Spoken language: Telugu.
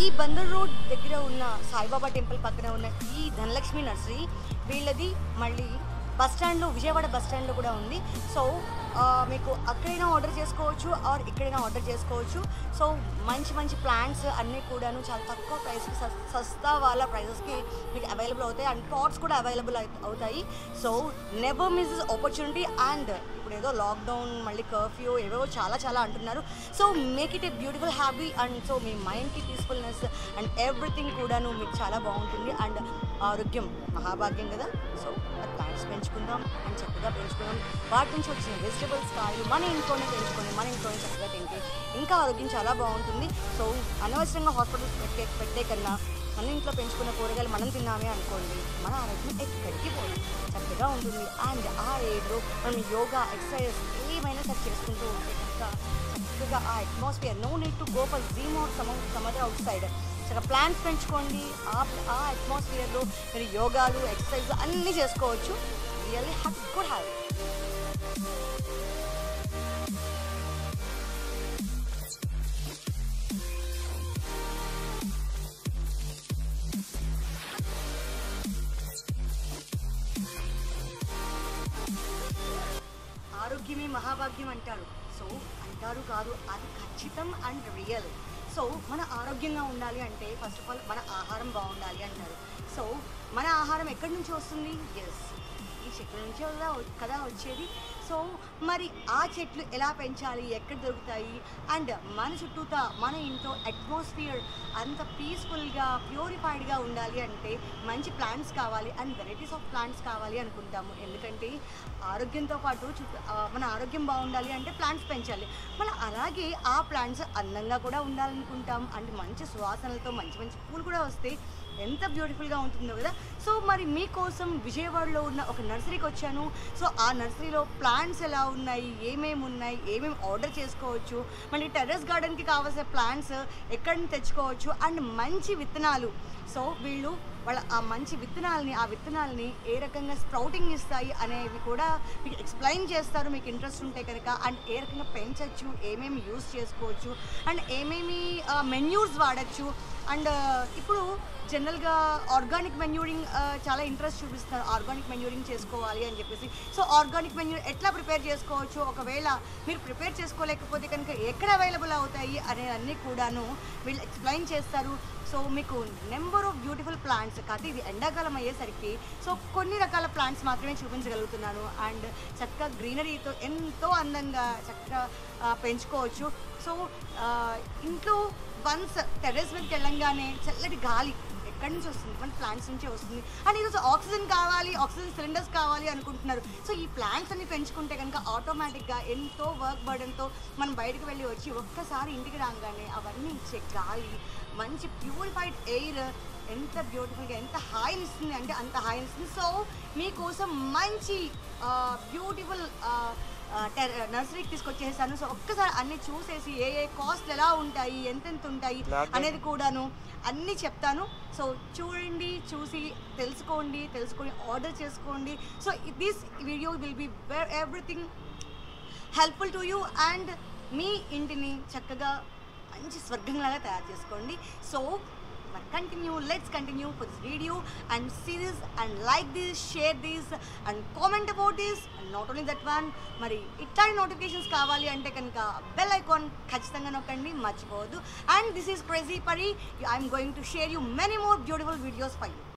ఈ బందర్ రోడ్ దగ్గర ఉన్న సాయిబాబా టెంపుల్ పక్కన ఉన్న ఈ ధనలక్ష్మి నర్సరీ వీళ్ళది మళ్ళీ బస్ స్టాండ్లో విజయవాడ బస్ స్టాండ్లో కూడా ఉంది సో ఆ, మీకు అక్కడైనా ఆర్డర్ చేసుకోవచ్చు ఆర్ ఇక్కడైనా ఆర్డర్ చేసుకోవచ్చు సో మంచి మంచి ప్లాంట్స్ అన్నీ కూడాను చాలా తక్కువ ప్రైస్కి సస్తా వాళ్ళ ప్రైజెస్కి మీకు అవైలబుల్ అవుతాయి అండ్ పాట్స్ కూడా అవైలబుల్ అవుతాయి so never miss this opportunity and ఇప్పుడు ఏదో లాక్డౌన్ మళ్ళీ కర్ఫ్యూ ఏవేవో చాలా చాలా అంటున్నారు so make it a beautiful hobby and so మీ మైండ్కి పీస్ఫుల్నెస్ అండ్ ఎవ్రీథింగ్ కూడాను మీకు చాలా బాగుంటుంది అండ్ ఆరోగ్యం మహాభాగ్యం కదా సో ప్లాంట్స్ పెంచుకుందాం అండ్ చక్కగా పెంచుకుందాం వాటి నుంచి వచ్చిన వెజిటబుల్స్ కాయలు మన ఇంట్లోనే పెంచుకొని మన ఇంట్లోనే చక్కగా తింటే ఇంకా ఆరోగ్యం చాలా బాగుంటుంది సో అనవసరంగా హాస్పిటల్స్ పెట్టే పెట్టే కన్నా మన ఇంట్లో పెంచుకున్న కూరగాయలు మనం తిన్నామే అనుకోండి మన ఆరోగ్యం ఎక్కడికి పోదు చక్కగా ఉంటుంది అండ్ ఆ ఏజ్లో మనం యోగా ఎక్సర్సైజ్ ఏమైనా సరే చేసుకుంటూ ఉంటే కనుక చక్కగా ఆ atmosphere no need to go for gym or some some other outside చక్కగా ప్లాంట్స్ పెంచుకోండి ఆ ఆ అట్మాస్ఫియర్లో మీరు యోగాలు ఎక్సర్సైజ్ అన్నీ చేసుకోవచ్చు రియల్లీ హ్యాపీ గుడ్ హ్యాబిట్ ఆరోగ్యమే మహాభాగ్యం అంటారు సో అంటారు కాదు అది ఖచ్చితం అండ్ రియల్ సో మన ఆరోగ్యంగా ఉండాలి అంటే ఫస్ట్ ఆఫ్ ఆల్ మన ఆహారం బాగుండాలి అంటారు సో మన ఆహారం ఎక్కడి నుంచి వస్తుంది ఎస్ ఈ చెట్ల నుంచి కదా కదా వచ్చేది సో మరి ఆ చెట్లు ఎలా పెంచాలి ఎక్కడ దొరుకుతాయి అండ్ మన చుట్టూతా మన ఇంట్లో అట్మాస్ఫియర్ అంత పీస్ఫుల్గా ప్యూరిఫైడ్గా ఉండాలి అంటే మంచి ప్లాంట్స్ కావాలి అండ్ వెరైటీస్ ఆఫ్ ప్లాంట్స్ కావాలి అనుకుంటాము ఎందుకంటే ఆరోగ్యంతో పాటు చుట్టూ ఆ, మన ఆరోగ్యం బాగుండాలి అంటే ప్లాంట్స్ పెంచాలి మన అలాగే ఆ ప్లాంట్స్ అందంగా కూడా ఉండాలనుకుంటాం అండ్ మంచి సువాసనలతో మంచి మంచి పూలు కూడా వస్తే ఎంత బ్యూటిఫుల్గా ఉంటుందో కదా సో మరి మీకోసం విజయవాడలో ఉన్న ఒక నర్సరీకి వచ్చాను సో ఆ నర్సరీలో ప్లాంట్స్ ఎలా ఉన్నాయి ఏమేమి ఉన్నాయి ఏమేమి ఆర్డర్ చేసుకోవచ్చు మళ్ళీ టెర్రస్ గార్డెన్కి కావాల్సిన ప్లాంట్స్ ఎక్కడి నుంచి తెచ్చుకోవచ్చు అండ్ మంచి విత్తనాలు సో వీళ్ళు వాళ్ళ ఆ మంచి విత్తనాలని ఆ విత్తనాలని ఏ రకంగా స్ప్రౌటింగ్ ఇస్తాయి అనేవి కూడా మీకు ఎక్స్ప్లెయిన్ చేస్తారు మీకు ఇంట్రెస్ట్ ఉంటే కనుక అండ్ ఏ రకంగా పెంచవచ్చు ఏమేమి యూస్ చేసుకోవచ్చు అండ్ ఏమేమి మెన్యూర్స్ వాడచ్చు అండ్ ఇప్పుడు జనరల్గా ఆర్గానిక్ మెన్యూరింగ్ చాలా ఇంట్రెస్ట్ చూపిస్తారు ఆర్గానిక్ మెన్యూరింగ్ చేసుకోవాలి అని చెప్పేసి సో ఆర్గానిక్ మెన్యూర్ ఎట్లా ప్రిపేర్ చేసుకోవచ్చు ఒకవేళ మీరు ప్రిపేర్ చేసుకోలేకపోతే కనుక ఎక్కడ అవైలబుల్ అవుతాయి అనే అన్నీ కూడాను వీళ్ళు ఎక్స్ప్లెయిన్ చేస్తారు సో మీకు నెంబర్ ఆఫ్ బ్యూటిఫుల్ ప్లాంట్స్ కాదు ఇది ఎండాకాలం అయ్యేసరికి సో కొన్ని రకాల ప్లాంట్స్ మాత్రమే చూపించగలుగుతున్నాను అండ్ చక్కగా గ్రీనరీతో ఎంతో అందంగా చక్కగా ఆ, పెంచుకోవచ్చు సో ఆ, ఇంట్లో వన్స్ టెర్రస్ మీదకి వెళ్ళంగానే చల్లటి గాలి ఎక్కడి నుంచి వస్తుంది మన ప్లాంట్స్ నుంచే వస్తుంది అండ్ ఈరోజు ఆక్సిజన్ కావాలి ఆక్సిజన్ సిలిండర్స్ కావాలి అనుకుంటున్నారు సో ఈ ప్లాంట్స్ అన్ని పెంచుకుంటే కనుక ఆటోమేటిక్గా ఎంతో వర్క్ బర్డన్తో మనం బయటకు వెళ్ళి వచ్చి ఒక్కసారి ఇంటికి రాగానే అవన్నీ ఇచ్చే గాలి మంచి ప్యూరిఫైడ్ ఎయిర్ ఎంత బ్యూటిఫుల్గా ఎంత హాయిని ఇస్తుంది అంటే అంత హాయిని ఇస్తుంది సో మీకోసం మంచి బ్యూటిఫుల్ నర్సరీకి తీసుకొచ్చేసాను సో ఒక్కసారి అన్ని చూసేసి ఏ ఏ కాస్ట్ ఎలా ఉంటాయి ఎంతెంత ఉంటాయి అనేది కూడాను అన్నీ చెప్తాను సో చూడండి చూసి తెలుసుకోండి తెలుసుకొని ఆర్డర్ చేసుకోండి so this video will be everything helpful to you and మీ ఇంటిని చక్కగా మంచి స్వర్గంలాగా తయారు చేసుకోండి సో మరి continue let's continue for this video and see this and like this share this and comment about this and not only that one మరి ఇట్లాంటి నోటిఫికేషన్స్ కావాలి అంటే కనుక బెల్ ఐకాన్ ఖచ్చితంగా నొక్కండి మర్చిపోవద్దు అండ్ దిస్ ఈస్ క్రేజీ పరి I'm going to share you many more beautiful videos for you